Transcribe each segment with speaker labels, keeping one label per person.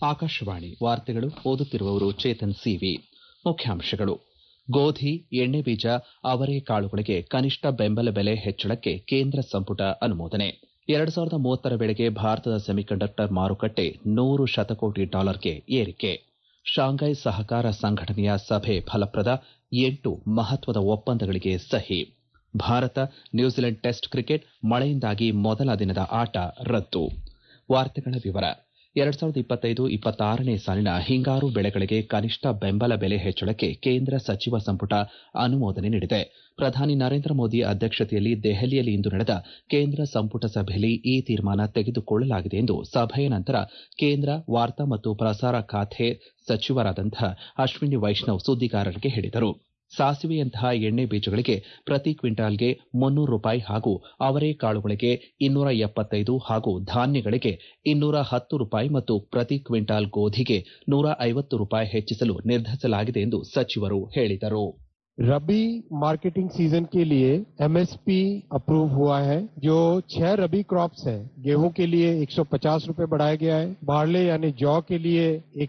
Speaker 1: ಆಕಾಶವಾಣಿ ವಾರ್ತೆಗಳು ಓದುತ್ತಿರುವವರು ಚೇತನ್ ಸಿವಿ ಮುಖ್ಯಾಂಶಗಳು ಗೋಧಿ ಎಣ್ಣೆ ಬೀಜ ಅವರೆಕಾಳುಗಳಿಗೆ ಕನಿಷ್ಠ ಬೆಂಬಲ ಬೆಲೆ ಹೆಚ್ಚಳಕ್ಕೆ ಕೇಂದ್ರ ಸಂಪುಟ ಅನುಮೋದನೆ ಎರಡು ಸಾವಿರದ ಮೂವತ್ತರ ವೇಳೆಗೆ ಭಾರತದ ಸೆಮಿಕಂಡಕ್ಟರ್ ಮಾರುಕಟ್ಟೆ ನೂರು ಶತಕೋಟಿ ಡಾಲರ್ಗೆ ಏರಿಕೆ ಶಾಂಘೈ ಸಹಕಾರ ಸಂಘಟನೆಯ ಸಭೆ ಫಲಪ್ರದ ಎಂಟು ಮಹತ್ವದ ಒಪ್ಪಂದಗಳಿಗೆ ಸಹಿ ಭಾರತ ನ್ಯೂಜಿಲೆಂಡ್ ಟೆಸ್ಟ್ ಕ್ರಿಕೆಟ್ ಮಳೆಯಿಂದಾಗಿ ಮೊದಲ ದಿನದ ಆಟ ರದ್ದು ವಾರ್ತೆಗಳ ವಿವರ ಎರಡ್ ಸಾವಿರದ ಇಪ್ಪತ್ತೈದು ಇಪ್ಪತ್ತಾರನೇ ಸಾಲಿನ ಹಿಂಗಾರು ಬೆಳೆಗಳಿಗೆ ಕನಿಷ್ಠ ಬೆಂಬಲ ಬೆಲೆ ಹೆಚ್ಚಳಕ್ಕೆ ಕೇಂದ್ರ ಸಚಿವ ಸಂಪುಟ ಅನುಮೋದನೆ ನೀಡಿದೆ ಪ್ರಧಾನಿ ನರೇಂದ್ರ ಮೋದಿ ಅಧ್ಯಕ್ಷತೆಯಲ್ಲಿ ದೆಹಲಿಯಲ್ಲಿ ಇಂದು ನಡೆದ ಕೇಂದ್ರ ಸಂಪುಟ ಸಭೆಯಲ್ಲಿ ಈ ತೀರ್ಮಾನ ತೆಗೆದುಕೊಳ್ಳಲಾಗಿದೆ ಎಂದು ಸಭೆಯ ನಂತರ ಕೇಂದ್ರ ವಾರ್ತಾ ಮತ್ತು ಪ್ರಸಾರ ಖಾತೆ ಸಚಿವರಾದಂತಹ ಅಶ್ವಿನಿ ವೈಷ್ಣವ್ ಸುದ್ದಿಗಾರರಿಗೆ ಹೇಳಿದರು ಸಾಸಿವೆಯಂತಹ ಎಣ್ಣೆ ಬೀಜಗಳಿಗೆ ಪ್ರತಿ ಕ್ವಿಂಟಾಲ್ಗೆ ಮುನ್ನೂರು ರೂಪಾಯಿ ಹಾಗೂ ಅವರೆಕಾಳುಗಳಿಗೆ ಇನ್ನೂರ ಎಪ್ಪತ್ತೈದು ಹಾಗೂ ಧಾನ್ಯಗಳಿಗೆ ಇನ್ನೂರ ಹತ್ತು ರೂಪಾಯಿ ಮತ್ತು ಪ್ರತಿ ಕ್ವಿಂಟಾಲ್ ಗೋಧಿಗೆ ನೂರ ಐವತ್ತು ರೂಪಾಯಿ ಹೆಚ್ಚಿಸಲು ನಿರ್ಧರಿಸಲಾಗಿದೆ ಎಂದು ಸಚಿವರು ಹೇಳಿದರು
Speaker 2: रबी मार्केटिंग सीजन के लिए एमएसपी अप्रूव हुआ है जो छह रबी क्रॉप्स है गेहूं के लिए 150 रुपए बढ़ाया गया है बार्ले यानी जौ के लिए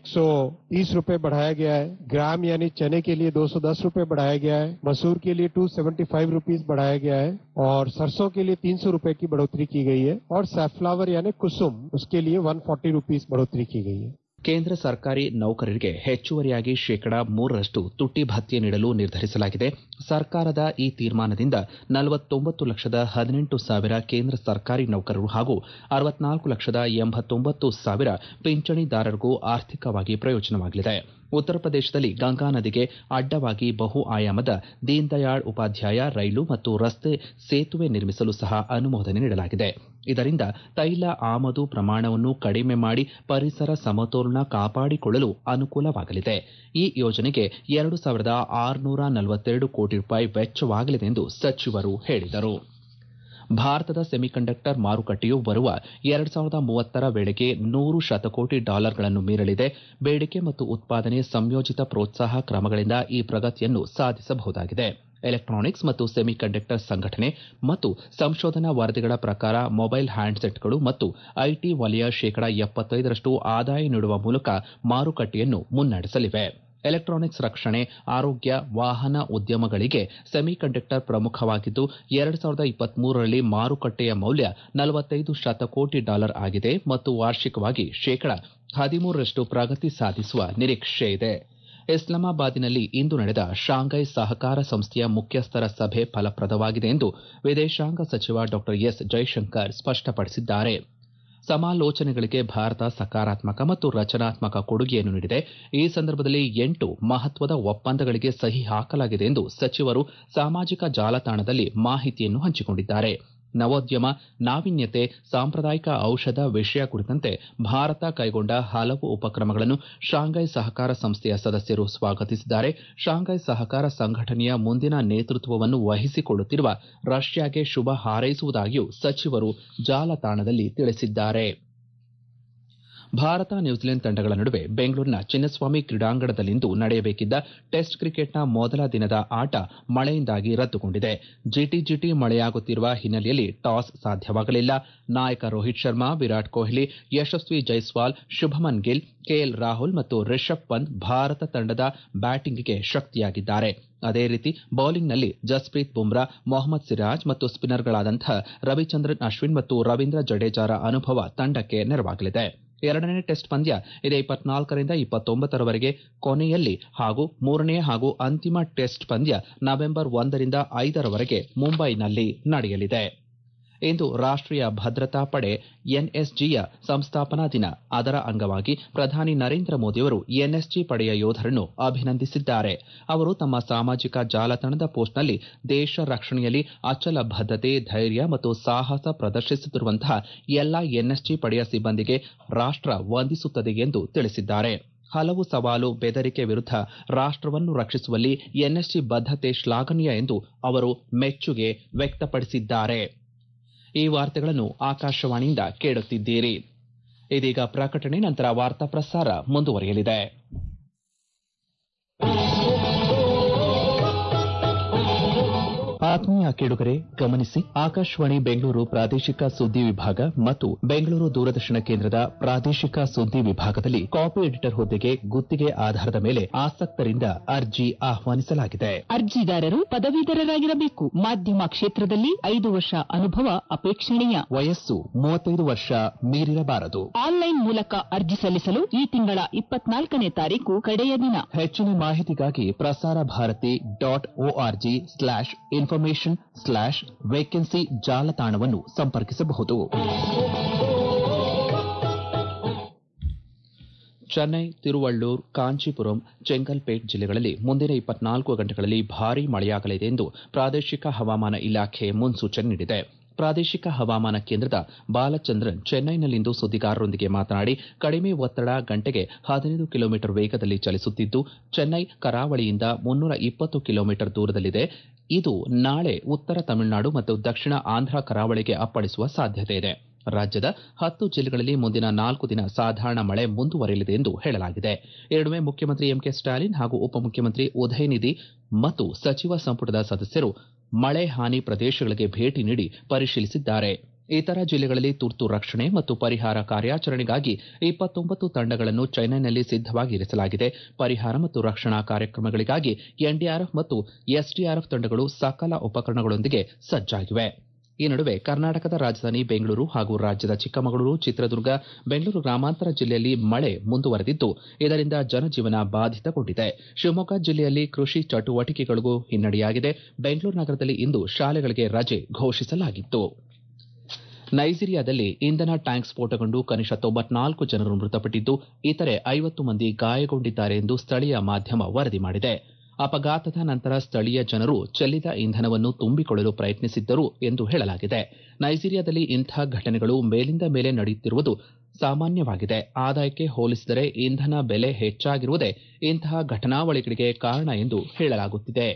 Speaker 2: 130 रुपए बढ़ाया गया है ग्राम यानी चने के लिए 210 रुपए बढ़ाया गया है मसूर के लिए 275 रुपीस बढ़ाया गया है और सरसों के लिए 300 रुपए की बढ़ोतरी की गई है और सैफ्लावर यानी कुसुम उसके लिए 140 रुपीस बढ़ोतरी की गई है
Speaker 1: ಕೇಂದ್ರ ಸರ್ಕಾರಿ ನೌಕರರಿಗೆ ಹೆಚ್ಚುವರಿಯಾಗಿ ಶೇಕಡಾ ಮೂರರಷ್ಟು ತುಟ್ಟಿ ಭತ್ಯೆ ನೀಡಲು ನಿರ್ಧರಿಸಲಾಗಿದೆ ಸರ್ಕಾರದ ಈ ತೀರ್ಮಾನದಿಂದ ನಲವತ್ತೊಂಬತ್ತು ಲಕ್ಷದ ಹದಿನೆಂಟು ಸಾವಿರ ಕೇಂದ್ರ ಸರ್ಕಾರಿ ನೌಕರರು ಹಾಗೂ ಅರವತ್ನಾಲ್ಕು ಲಕ್ಷದ ಎಂಬತ್ತೊಂಬತ್ತು ಸಾವಿರ ಪಿಂಚಣಿದಾರರಿಗೂ ಆರ್ಥಿಕವಾಗಿ ಪ್ರಯೋಜನವಾಗಲಿದೆ ಉತ್ತರ ಪ್ರದೇಶದಲ್ಲಿ ಗಂಗಾ ನದಿಗೆ ಅಡ್ಡವಾಗಿ ಬಹು ಆಯಾಮದ ದೀನ್ ದಯಾಳ್ ಉಪಾಧ್ಯಾಯ ರೈಲು ಮತ್ತು ರಸ್ತೆ ಸೇತುವೆ ನಿರ್ಮಿಸಲು ಸಹ ಅನುಮೋದನೆ ನೀಡಲಾಗಿದೆ ಇದರಿಂದ ತೈಲ ಆಮದು ಪ್ರಮಾಣವನ್ನು ಕಡಿಮೆ ಮಾಡಿ ಪರಿಸರ ಸಮತೋಲನ ಕಾಪಾಡಿಕೊಳ್ಳಲು ಅನುಕೂಲವಾಗಲಿದೆ ಈ ಯೋಜನೆಗೆ ಎರಡು ಸಾವಿರದ ಆರುನೂರ ನಲವತ್ತೆರಡು ಕೋಟಿ ರೂಪಾಯಿ ವೆಚ್ಚವಾಗಲಿದೆ ಎಂದು ಸಚಿವರು ಹೇಳಿದರು ಭಾರತದ ಸೆಮಿಕಂಡಕ್ಟರ್ ಮಾರುಕಟ್ಟೆಯು ಬರುವ ಎರಡು ಸಾವಿರದ ಮೂವತ್ತರ ವೇಳೆಗೆ ನೂರು ಶತಕೋಟಿ ಡಾಲರ್ಗಳನ್ನು ಮೀರಲಿದೆ ಬೇಡಿಕೆ ಮತ್ತು ಉತ್ಪಾದನೆ ಸಂಯೋಜಿತ ಪ್ರೋತ್ಸಾಹ ಕ್ರಮಗಳಿಂದ ಈ ಪ್ರಗತಿಯನ್ನು ಸಾಧಿಸಬಹುದಾಗಿದೆ ಎಲೆಕ್ಟ್ರಾನಿಕ್ಸ್ ಮತ್ತು ಸೆಮಿಕಂಡಕ್ಟರ್ ಸಂಘಟನೆ ಮತ್ತು ಸಂಶೋಧನಾ ವರದಿಗಳ ಪ್ರಕಾರ ಮೊಬೈಲ್ ಹ್ಯಾಂಡ್ಸೆಟ್ಗಳು ಮತ್ತು ಐಟಿ ವಲಯ ಶೇಕಡಾ ಎಪ್ಪತ್ತೈದರಷ್ಟು ಆದಾಯ ನೀಡುವ ಮೂಲಕ ಮಾರುಕಟ್ಟೆಯನ್ನು ಮುನ್ನಡೆಸಲಿವೆ ಎಲೆಕ್ಟ್ರಾನಿಕ್ಸ್ ರಕ್ಷಣೆ ಆರೋಗ್ಯ ವಾಹನ ಉದ್ಯಮಗಳಿಗೆ ಸೆಮಿಕಂಡಕ್ಟರ್ ಪ್ರಮುಖವಾಗಿದ್ದು ಎರಡು ಸಾವಿರದ ಇಪ್ಪತ್ಮೂರರಲ್ಲಿ ಮಾರುಕಟ್ಟೆಯ ಮೌಲ್ಯ ನಲವತ್ತೈದು ಶತಕೋಟಿ ಡಾಲರ್ ಆಗಿದೆ ಮತ್ತು ವಾರ್ಷಿಕವಾಗಿ ಶೇಕಡಾ ಹದಿಮೂರರಷ್ಟು ಪ್ರಗತಿ ಸಾಧಿಸುವ ನಿರೀಕ್ಷೆ ಇದೆ ಇಸ್ಲಾಮಾಬಾದಿನಲ್ಲಿ ಇಂದು ನಡೆದ ಶಾಂಘೈ ಸಹಕಾರ ಸಂಸ್ಥೆಯ ಮುಖ್ಯಸ್ಥರ ಸಭೆ ಫಲಪ್ರದವಾಗಿದೆ ಎಂದು ವಿದೇಶಾಂಗ ಸಚಿವ ಡಾ ಎಸ್ ಜೈಶಂಕರ್ ಸ್ಪಷ್ಟಪಡಿಸಿದ್ದಾರೆ ಸಮಾಲೋಚನೆಗಳಿಗೆ ಭಾರತ ಸಕಾರಾತ್ಮಕ ಮತ್ತು ರಚನಾತ್ಮಕ ಕೊಡುಗೆಯನ್ನು ನೀಡಿದೆ ಈ ಸಂದರ್ಭದಲ್ಲಿ ಎಂಟು ಮಹತ್ವದ ಒಪ್ಪಂದಗಳಿಗೆ ಸಹಿ ಹಾಕಲಾಗಿದೆ ಎಂದು ಸಚಿವರು ಸಾಮಾಜಿಕ ಜಾಲತಾಣದಲ್ಲಿ ಮಾಹಿತಿಯನ್ನು ಹಂಚಿಕೊಂಡಿದ್ದಾರೆ ನವೋದ್ಯಮ ನಾವೀನ್ಯತೆ ಸಾಂಪ್ರದಾಯಿಕ ಔಷಧ ವಿಷಯ ಕುರಿತಂತೆ ಭಾರತ ಕೈಗೊಂಡ ಹಲವು ಉಪಕ್ರಮಗಳನ್ನು ಶಾಂಘೈ ಸಹಕಾರ ಸಂಸ್ಥೆಯ ಸದಸ್ಯರು ಸ್ವಾಗತಿಸಿದ್ದಾರೆ ಶಾಂಘೈ ಸಹಕಾರ ಸಂಘಟನೆಯ ಮುಂದಿನ ನೇತೃತ್ವವನ್ನು ವಹಿಸಿಕೊಳ್ಳುತ್ತಿರುವ ರಷ್ಯಾಗೆ ಶುಭ ಹಾರೈಸುವುದಾಗಿಯೂ ಸಚಿವರು ಜಾಲತಾಣದಲ್ಲಿ ತಿಳಿಸಿದ್ದಾರೆ ಭಾರತ ನ್ಯೂಜಿಲೆಂಡ್ ತಂಡಗಳ ನಡುವೆ ಬೆಂಗಳೂರಿನ ಚಿನ್ನಸ್ವಾಮಿ ಕ್ರೀಡಾಂಗಣದಲ್ಲಿಂದು ನಡೆಯಬೇಕಿದ್ದ ಟೆಸ್ಟ್ ಕ್ರಿಕೆಟ್ನ ಮೊದಲ ದಿನದ ಆಟ ಮಳೆಯಿಂದಾಗಿ ರದ್ದುಗೊಂಡಿದೆ ಜಿಟಿಜಿಟಿ ಮಳೆಯಾಗುತ್ತಿರುವ ಹಿನ್ನೆಲೆಯಲ್ಲಿ ಟಾಸ್ ಸಾಧ್ಯವಾಗಲಿಲ್ಲ ನಾಯಕ ರೋಹಿತ್ ಶರ್ಮಾ ವಿರಾಟ್ ಕೊಹ್ಲಿ ಯಶಸ್ವಿ ಜೈಸ್ವಾಲ್ ಶುಭಮನ್ ಗಿಲ್ ಕೆಎಲ್ ರಾಹುಲ್ ಮತ್ತು ರಿಷಬ್ ಪಂತ್ ಭಾರತ ತಂಡದ ಬ್ಯಾಟಿಂಗ್ಗೆ ಶಕ್ತಿಯಾಗಿದ್ದಾರೆ ಅದೇ ರೀತಿ ಬೌಲಿಂಗ್ನಲ್ಲಿ ಜಸ್ಪ್ರೀತ್ ಬುಮ್ರಾ ಮೊಹಮ್ಮದ್ ಸಿರಾಜ್ ಮತ್ತು ಸ್ಪಿನ್ನರ್ಗಳಾದಂತಹ ರವಿಚಂದ್ರನ್ ಅಶ್ವಿನ್ ಮತ್ತು ರವೀಂದ್ರ ಜಡೇಜಾರ ಅನುಭವ ತಂಡಕ್ಕೆ ನೆರವಾಗಲಿದೆ ಎರಡನೇ ಟೆಸ್ಟ್ ಪಂದ್ಯ ಇದೇ ಇಪ್ಪತ್ನಾಲ್ಕರಿಂದ ಇಪ್ಪತ್ತೊಂಬತ್ತರವರೆಗೆ ಕೊನೆಯಲ್ಲಿ ಹಾಗೂ ಮೂರನೇ ಹಾಗೂ ಅಂತಿಮ ಟೆಸ್ಟ್ ಪಂದ್ಯ ನವೆಂಬರ್ ಒಂದರಿಂದ ಐದರವರೆಗೆ ಮುಂಬೈನಲ್ಲಿ ನಡೆಯಲಿದೆ ಇಂದು ರಾಷ್ಟೀಯ ಭದ್ರತಾ ಪಡೆ ಎನ್ಎಸ್ಜಿಯ ಸಂಸ್ಥಾಪನಾ ದಿನ ಅದರ ಅಂಗವಾಗಿ ಪ್ರಧಾನಿ ನರೇಂದ್ರ ಮೋದಿಯವರು ಎನ್ಎಸ್ಜಿ ಪಡೆಯ ಯೋಧರನ್ನು ಅಭಿನಂದಿಸಿದ್ದಾರೆ ಅವರು ತಮ್ಮ ಸಾಮಾಜಿಕ ಜಾಲತಾಣದ ಪೋಸ್ಟ್ನಲ್ಲಿ ದೇಶ ರಕ್ಷಣೆಯಲ್ಲಿ ಅಚಲ ಬದ್ಧತೆ ಧೈರ್ಯ ಮತ್ತು ಸಾಹಸ ಪ್ರದರ್ಶಿಸುತ್ತಿರುವಂತಹ ಎಲ್ಲಾ ಎನ್ಎಸ್ಜಿ ಪಡೆಯ ಸಿಬ್ಬಂದಿಗೆ ರಾಷ್ಟ ವಂದಿಸುತ್ತದೆ ಎಂದು ತಿಳಿಸಿದ್ದಾರೆ ಹಲವು ಸವಾಲು ಬೆದರಿಕೆ ವಿರುದ್ಧ ರಾಷ್ಟವನ್ನು ರಕ್ಷಿಸುವಲ್ಲಿ ಎನ್ಎಸ್ಜಿ ಬದ್ಧತೆ ಶ್ಲಾಘನೀಯ ಎಂದು ಅವರು ಮೆಚ್ಚುಗೆ ವ್ಯಕ್ತಪಡಿಸಿದ್ದಾರೆ ಈ ವಾರ್ತೆಗಳನ್ನು ಆಕಾಶವಾಣಿಯಿಂದ ಕೇಳುತ್ತಿದ್ದೀರಿ ಇದೀಗ ಪ್ರಕಟಣೆ ನಂತರ ವಾರ್ತಾ ಪ್ರಸಾರ ಮುಂದುವರಿಯಲಿದೆ ಆತ್ಮೀಯ ಕೇಳುಗರೆ ಗಮನಿಸಿ ಆಕಾಶವಾಣಿ ಬೆಂಗಳೂರು ಪ್ರಾದೇಶಿಕ ಸುದ್ದಿ ವಿಭಾಗ ಮತ್ತು ಬೆಂಗಳೂರು ದೂರದರ್ಶನ ಕೇಂದ್ರದ ಪ್ರಾದೇಶಿಕ ಸುದ್ದಿ ವಿಭಾಗದಲ್ಲಿ ಕಾಪಿ ಎಡಿಟರ್ ಹುದ್ದೆಗೆ ಗುತ್ತಿಗೆ ಆಧಾರದ ಮೇಲೆ ಆಸಕ್ತರಿಂದ ಅರ್ಜಿ ಆಹ್ವಾನಿಸಲಾಗಿದೆ
Speaker 3: ಅರ್ಜಿದಾರರು ಪದವೀಧರರಾಗಿರಬೇಕು ಮಾಧ್ಯಮ ಕ್ಷೇತ್ರದಲ್ಲಿ ಐದು ವರ್ಷ ಅನುಭವ ಅಪೇಕ್ಷಣೀಯ
Speaker 1: ವಯಸ್ಸು ಮೂವತ್ತೈದು ವರ್ಷ ಮೀರಿರಬಾರದು
Speaker 3: ಆನ್ಲೈನ್ ಮೂಲಕ ಅರ್ಜಿ ಸಲ್ಲಿಸಲು ಈ ತಿಂಗಳ ಇಪ್ಪತ್ನಾಲ್ಕನೇ ತಾರೀಕು ಕಡೆಯ ದಿನ
Speaker 1: ಹೆಚ್ಚಿನ ಮಾಹಿತಿಗಾಗಿ Prasar Bharati dot org slash information slash vacancy ಜಾಲತಾಣವನ್ನು ಸಂಪರ್ಕಿಸಬಹುದು ಚೆನ್ನೈ ತಿರುವಳ್ಳೂರ್ ಕಾಂಚೀಪುರಂ ಚೆಂಗಲ್ಪೇಟ್ ಜಿಲ್ಲೆಗಳಲ್ಲಿ ಮುಂದಿನ ಇಪ್ಪತ್ನಾಲ್ಕು ಗಂಟೆಗಳಲ್ಲಿ ಭಾರೀ ಮಳೆಯಾಗಲಿದೆ ಎಂದು ಪ್ರಾದೇಶಿಕ ಹವಾಮಾನ ಇಲಾಖೆ ಮುನ್ಸೂಚನೆ ನೀಡಿದೆ ಪ್ರಾದೇಶಿಕ ಹವಾಮಾನ ಕೇಂದ್ರದ ಬಾಲಚಂದ್ರನ್ ಚೆನ್ನೈನಲ್ಲಿಂದು ಸುದ್ದಿಗಾರರೊಂದಿಗೆ ಮಾತನಾಡಿ ಕಡಿಮೆ ಒತ್ತಡ ಗಂಟೆಗೆ ಹದಿನೈದು ಕಿಲೋಮೀಟರ್ ವೇಗದಲ್ಲಿ ಚಲಿಸುತ್ತಿದ್ದು ಚೆನ್ನೈ ಕರಾವಳಿಯಿಂದ ಮುನ್ನೂರ ಇಪ್ಪತ್ತು ಕಿಲೋಮೀಟರ್ ದೂರದಲ್ಲಿದೆ ಇದು ನಾಳೆ ಉತ್ತರ ತಮಿಳುನಾಡು ಮತ್ತು ದಕ್ಷಿಣ ಆಂಧ್ರ ಕರಾವಳಿಗೆ ಅಪ್ಪಳಿಸುವ ಸಾಧ್ಯತೆ ಇದೆ ರಾಜ್ಯದ ಹತ್ತು ಜಿಲ್ಲೆಗಳಲ್ಲಿ ಮುಂದಿನ ನಾಲ್ಕು ದಿನ ಸಾಧಾರಣ ಮಳೆ ಮುಂದುವರಿಯಲಿದೆ ಎಂದು ಹೇಳಲಾಗಿದೆ ಈ ನಡುವೆ ಮುಖ್ಯಮಂತ್ರಿ ಎಂಕೆ ಸ್ಟಾಲಿನ್ ಹಾಗೂ ಉಪಮುಖ್ಯಮಂತ್ರಿ ಉದಯನಿಧಿ ಮತ್ತು ಸಚಿವ ಸಂಪುಟದ ಸದಸ್ಯರು ಮಳೆ ಹಾನಿ ಪ್ರದೇಶಗಳಿಗೆ ಭೇಟಿ ನೀಡಿ ಪರಿಶೀಲಿಸಿದ್ದಾರೆ ಇತರ ಜಿಲ್ಲೆಗಳಲ್ಲಿ ತುರ್ತು ರಕ್ಷಣೆ ಮತ್ತು ಪರಿಹಾರ ಕಾರ್ಯಾಚರಣೆಗಾಗಿ ಇಪ್ಪತ್ತೊಂಬತ್ತು ತಂಡಗಳನ್ನು ಚೆನ್ನೈನಲ್ಲಿ ಸಿದ್ದವಾಗಿ ಇರಿಸಲಾಗಿದೆ ಪರಿಹಾರ ಮತ್ತು ರಕ್ಷಣಾ ಕಾರ್ಯಕ್ರಮಗಳಿಗಾಗಿ ಎನ್ಡಿಆರ್ಎಫ್ ಮತ್ತು ಎಸ್ಡಿಆರ್ಎಫ್ ತಂಡಗಳು ಸಕಲ ಉಪಕರಣಗಳೊಂದಿಗೆ ಸಜ್ಜಾಗಿವೆ ಈ ನಡುವೆ ಕರ್ನಾಟಕದ ರಾಜಧಾನಿ ಬೆಂಗಳೂರು ಹಾಗೂ ರಾಜ್ಯದ ಚಿಕ್ಕಮಗಳೂರು ಚಿತ್ರದುರ್ಗ ಬೆಂಗಳೂರು ಗ್ರಾಮಾಂತರ ಜಿಲ್ಲೆಯಲ್ಲಿ ಮಳೆ ಮುಂದುವರೆದಿದ್ದು ಇದರಿಂದ ಜನಜೀವನ ಬಾಧಿತಗೊಂಡಿದೆ ಶಿವಮೊಗ್ಗ ಜಿಲ್ಲೆಯಲ್ಲಿ ಕೃಷಿ ಚಟುವಟಿಕೆಗಳಿಗೂ ಹಿನ್ನಡೆಯಾಗಿದೆ ಬೆಂಗಳೂರು ನಗರದಲ್ಲಿ ಇಂದು ಶಾಲೆಗಳಿಗೆ ರಜೆ ಘೋಷಿಸಲಾಗಿತ್ತು ನೈಜೀರಿಯಾದಲ್ಲಿ ಇಂಧನ ಟ್ಯಾಂಕ್ ಸ್ಫೋಟಗೊಂಡು ಕನಿಷ್ಠ ತೊಂಬತ್ನಾಲ್ಕು ಜನರು ಮೃತಪಟ್ಟಿದ್ದು ಇತರೆ ಐವತ್ತು ಮಂದಿ ಗಾಯಗೊಂಡಿದ್ದಾರೆ ಎಂದು ಸ್ಥಳೀಯ ಮಾಧ್ಯಮ ವರದಿ ಮಾಡಿದೆ ಅಪಘಾತದ ನಂತರ ಸ್ಥಳೀಯ ಜನರು ಚೆಲ್ಲಿದ ಇಂಧನವನ್ನು ತುಂಬಿಕೊಳ್ಳಲು ಪ್ರಯತ್ನಿಸಿದ್ದರು ಎಂದು ಹೇಳಲಾಗಿದೆ ನೈಜೀರಿಯಾದಲ್ಲಿ ಇಂಥ ಘಟನೆಗಳು ಮೇಲಿಂದ ಮೇಲೆ ನಡೆಯುತ್ತಿರುವುದು ಸಾಮಾನ್ಯವಾಗಿದೆ ಆದಾಯಕ್ಕೆ ಹೋಲಿಸಿದರೆ ಇಂಧನ ಬೆಲೆ ಹೆಚ್ಚಾಗಿರುವುದೇ ಇಂತಹ ಘಟನಾವಳಿಗಳಿಗೆ ಕಾರಣ ಎಂದು ಹೇಳಲಾಗುತ್ತಿದೆ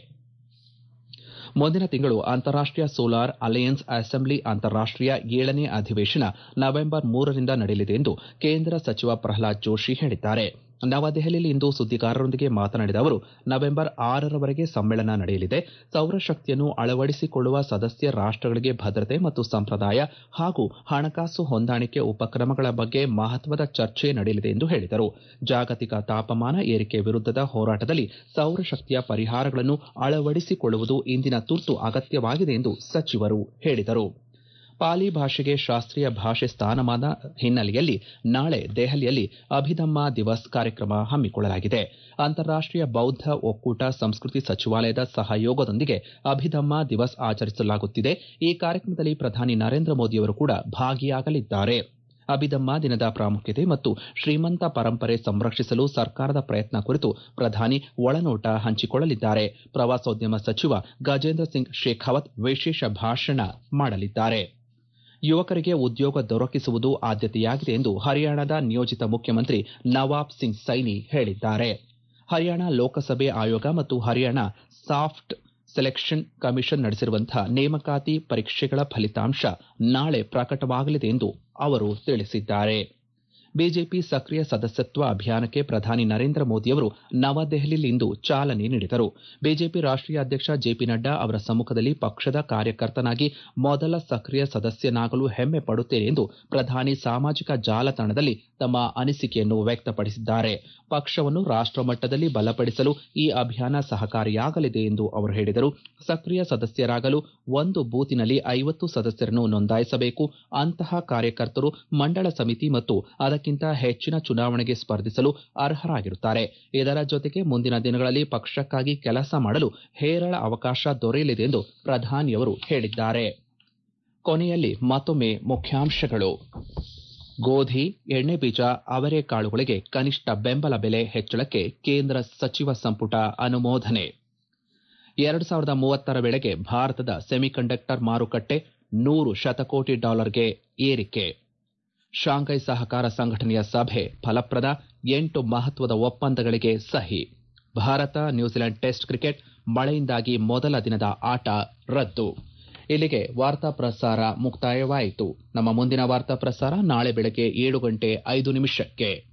Speaker 1: ಮುಂದಿನ ತಿಂಗಳು ಅಂತಾರಾಷ್ಟೀಯ ಸೋಲಾರ್ ಅಲಯನ್ಸ್ ಅಸೆಂಬ್ಲಿ ಅಂತಾರಾಷ್ಟೀಯ ಏಳನೇ ಅಧಿವೇಶನ ನವೆಂಬರ್ ಮೂರರಿಂದ ನಡೆಯಲಿದೆ ಎಂದು ಕೇಂದ್ರ ಸಚಿವ ಪ್ರಹ್ಲಾದ್ ಜೋಶಿ ಹೇಳಿದ್ದಾರೆ ನವದೆಹಲಿಯಲ್ಲಿ ಇಂದು ಸುದ್ದಿಗಾರರೊಂದಿಗೆ ಮಾತನಾಡಿದ ಅವರು ನವೆಂಬರ್ ಆರರವರೆಗೆ ಸಮ್ಮೇಳನ ನಡೆಯಲಿದೆ ಸೌರಶಕ್ತಿಯನ್ನು ಅಳವಡಿಸಿಕೊಳ್ಳುವ ಸದಸ್ಯ ರಾಷ್ಟಗಳಿಗೆ ಭದ್ರತೆ ಮತ್ತು ಸಂಪ್ರದಾಯ ಹಾಗೂ ಹಣಕಾಸು ಹೊಂದಾಣಿಕೆ ಉಪಕ್ರಮಗಳ ಬಗ್ಗೆ ಮಹತ್ವದ ಚರ್ಚೆ ನಡೆಯಲಿದೆ ಎಂದು ಹೇಳಿದರು ಜಾಗತಿಕ ತಾಪಮಾನ ಏರಿಕೆ ವಿರುದ್ಧದ ಹೋರಾಟದಲ್ಲಿ ಸೌರಶಕ್ತಿಯ ಪರಿಹಾರಗಳನ್ನು ಅಳವಡಿಸಿಕೊಳ್ಳುವುದು ಇಂದಿನ ತುರ್ತು ಅಗತ್ಯವಾಗಿದೆ ಎಂದು ಸಚಿವರು ಹೇಳಿದರು ಪಾಲಿ ಭಾಷೆಗೆ ಶಾಸ್ತ್ರೀಯ ಭಾಷೆ ಸ್ಥಾನಮಾನ ಹಿನ್ನೆಲೆಯಲ್ಲಿ ನಾಳೆ ದೆಹಲಿಯಲ್ಲಿ ಅಭಿಧಮ್ಮ ದಿವಸ್ ಕಾರ್ಯಕ್ರಮ ಹಮ್ಮಿಕೊಳ್ಳಲಾಗಿದೆ ಅಂತಾರಾಷ್ಟೀಯ ಬೌದ್ಧ ಒಕ್ಕೂಟ ಸಂಸ್ಕೃತಿ ಸಚಿವಾಲಯದ ಸಹಯೋಗದೊಂದಿಗೆ ಅಭಿಧಮ್ಮ ದಿವಸ್ ಆಚರಿಸಲಾಗುತ್ತಿದೆ ಈ ಕಾರ್ಯಕ್ರಮದಲ್ಲಿ ಪ್ರಧಾನಿ ನರೇಂದ್ರ ಮೋದಿಯವರು ಕೂಡ ಭಾಗಿಯಾಗಲಿದ್ದಾರೆ ಅಭಿಧಮ್ಮ ದಿನದ ಪ್ರಾಮುಖ್ಯತೆ ಮತ್ತು ಶ್ರೀಮಂತ ಪರಂಪರೆ ಸಂರಕ್ಷಿಸಲು ಸರ್ಕಾರದ ಪ್ರಯತ್ನ ಕುರಿತು ಪ್ರಧಾನಿ ಒಳನೋಟ ಹಂಚಿಕೊಳ್ಳಲಿದ್ದಾರೆ ಪ್ರವಾಸೋದ್ಯಮ ಸಚಿವ ಗಜೇಂದ್ರ ಸಿಂಗ್ ಶೇಖಾವತ್ ವಿಶೇಷ ಭಾಷಣ ಮಾಡಲಿದ್ದಾರೆ ಯುವಕರಿಗೆ ಉದ್ಯೋಗ ದೊರಕಿಸುವುದು ಆದ್ಯತೆಯಾಗಿದೆ ಎಂದು ಹರಿಯಾಣದ ನಿಯೋಜಿತ ಮುಖ್ಯಮಂತ್ರಿ ನವಾಬ್ ಸಿಂಗ್ ಸೈನಿ ಹೇಳಿದ್ದಾರೆ ಹರಿಯಾಣ ಲೋಕಸಭೆ ಆಯೋಗ ಮತ್ತು ಹರಿಯಾಣ ಸಾಫ್ಟ್ ಸೆಲೆಕ್ಷನ್ ಕಮಿಷನ್ ನಡೆಸಿರುವಂತಹ ನೇಮಕಾತಿ ಪರೀಕ್ಷೆಗಳ ಫಲಿತಾಂಶ ನಾಳೆ ಪ್ರಕಟವಾಗಲಿದೆ ಎಂದು ಅವರು ತಿಳಿಸಿದ್ದಾರೆ ಬಿಜೆಪಿ ಸಕ್ರಿಯ ಸದಸ್ಯತ್ವ ಅಭಿಯಾನಕ್ಕೆ ಪ್ರಧಾನಿ ನರೇಂದ್ರ ಮೋದಿಯವರು ನವದೆಹಲಿಯಲ್ಲಿಂದು ಚಾಲನೆ ನೀಡಿದರು ಬಿಜೆಪಿ ರಾಷ್ಟೀಯ ಅಧ್ಯಕ್ಷ ಜೆಪಿ ನಡ್ಡಾ ಅವರ ಸಮ್ಮುಖದಲ್ಲಿ ಪಕ್ಷದ ಕಾರ್ಯಕರ್ತನಾಗಿ ಮೊದಲ ಸಕ್ರಿಯ ಸದಸ್ಯನಾಗಲು ಹೆಮ್ಮೆ ಪಡುತ್ತೇನೆ ಎಂದು ಪ್ರಧಾನಿ ಸಾಮಾಜಿಕ ಜಾಲತಾಣದಲ್ಲಿ ತಮ್ಮ ಅನಿಸಿಕೆಯನ್ನು ವ್ಯಕ್ತಪಡಿಸಿದ್ದಾರೆ ಪಕ್ಷವನ್ನು ರಾಷ್ಟಮಟ್ಟದಲ್ಲಿ ಬಲಪಡಿಸಲು ಈ ಅಭಿಯಾನ ಸಹಕಾರಿಯಾಗಲಿದೆ ಎಂದು ಅವರು ಹೇಳಿದರು ಸಕ್ರಿಯ ಸದಸ್ಯರಾಗಲು ಒಂದು ಬೂತಿನಲ್ಲಿ ಐವತ್ತು ಸದಸ್ಯರನ್ನು ನೋಂದಾಯಿಸಬೇಕು ಅಂತಹ ಕಾರ್ಯಕರ್ತರು ಮಂಡಳ ಸಮಿತಿ ಮತ್ತು ಅದಕ್ಕಿಂತ ಹೆಚ್ಚಿನ ಚುನಾವಣೆಗೆ ಸ್ಪರ್ಧಿಸಲು ಅರ್ಹರಾಗಿರುತ್ತಾರೆ ಇದರ ಜೊತೆಗೆ ಮುಂದಿನ ದಿನಗಳಲ್ಲಿ ಪಕ್ಷಕ್ಕಾಗಿ ಕೆಲಸ ಮಾಡಲು ಹೇರಳ ಅವಕಾಶ ದೊರೆಯಲಿದೆ ಎಂದು ಪ್ರಧಾನಿಯವರು ಹೇಳಿದ್ದಾರೆ ಕೊನೆಯಲ್ಲಿ ಮತ್ತೊಮ್ಮೆ ಮುಖ್ಯಾಂಶಗಳು ಗೋಧಿ ಎಣ್ಣೆ ಬೀಜ ಅವರೆಕಾಳುಗಳಿಗೆ ಕನಿಷ್ಠ ಬೆಂಬಲ ಬೆಲೆ ಹೆಚ್ಚಳಕ್ಕೆ ಕೇಂದ್ರ ಸಚಿವ ಸಂಪುಟ ಅನುಮೋದನೆ ಎರಡು ಸಾವಿರದ ಮೂವತ್ತರ ವೇಳೆಗೆ ಭಾರತದ ಸೆಮಿಕಂಡಕ್ಟರ್ ಮಾರುಕಟ್ಟೆ ನೂರು ಶತಕೋಟಿ ಡಾಲರ್ಗೆ ಏರಿಕೆ ಶಾಂಘೈ ಸಹಕಾರ ಸಂಘಟನೆಯ ಸಭೆ ಫಲಪ್ರದ ಎಂಟು ಮಹತ್ವದ ಒಪ್ಪಂದಗಳಿಗೆ ಸಹಿ ಭಾರತ ನ್ಯೂಜಿಲೆಂಡ್ ಟೆಸ್ಟ್ ಕ್ರಿಕೆಟ್ ಮಳೆಯಿಂದಾಗಿ ಮೊದಲ ದಿನದ ಆಟ ರದ್ದು ಇಲ್ಲಿಗೆ ವಾರ್ತಾ ಪ್ರಸಾರ ಮುಕ್ತಾಯವಾಯಿತು ನಮ್ಮ ಮುಂದಿನ ವಾರ್ತಾ ಪ್ರಸಾರ ನಾಳೆ ಬೆಳಗ್ಗೆ ಏಳು ಗಂಟೆ ಐದು ನಿಮಿಷಕ್ಕೆ